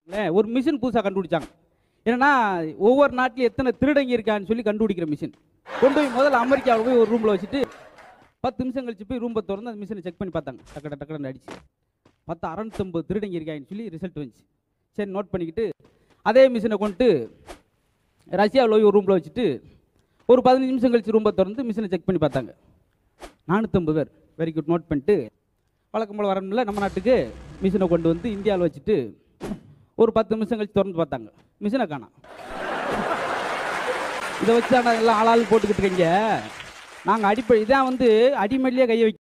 இல்ல, ஒரு மிஷின் புதுசாக கண்டுபிடிச்சாங்க என்னன்னா ஒவ்வொரு நாட்டிலும் எத்தனை திருடங்க இருக்கான்னு சொல்லி கண்டுபிடிக்கிற மிஷின் கொண்டு போய் முதல்ல அமெரிக்காவில் போய் ஒரு ரூமில் வச்சுட்டு பத்து நிமிஷம் கழிச்சு போய் ரூம்பை திறந்து அந்த மிஷினை செக் பண்ணி பார்த்தாங்க டக்கட டக்கடன்னு அடிச்சு பத்து அறநூத்தம்பது திருடங்க இருக்காங்கன்னு சொல்லி ரிசல்ட் வந்துச்சு சரி நோட் பண்ணிக்கிட்டு அதே மிஷினை கொண்டு ரஷ்யாவில் போய் ஒரு ரூமில் வச்சுட்டு ஒரு பதினஞ்சு நிமிஷம் கழிச்சு ரூம்பை திறந்து மிஷினை செக் பண்ணி பார்த்தாங்க நானூற்றம்பது பேர் வெரி குட் நோட் பண்ணிட்டு வழக்கம் போல் வரணும்ல நம்ம நாட்டுக்கு மிஷினை கொண்டு வந்து இந்தியாவில் வச்சுட்டு ஒரு பத்து நிமிஷம் கழிச்சு திறந்து பார்த்தாங்க மிஷினை காணோம் இதை வச்சு ஆனால் எல்லாம் ஆளாள் போட்டுக்கிட்டு இருக்கீங்க நாங்கள் அடிப்படை இதான் வந்து அடிமடியிலே கையை வைக்க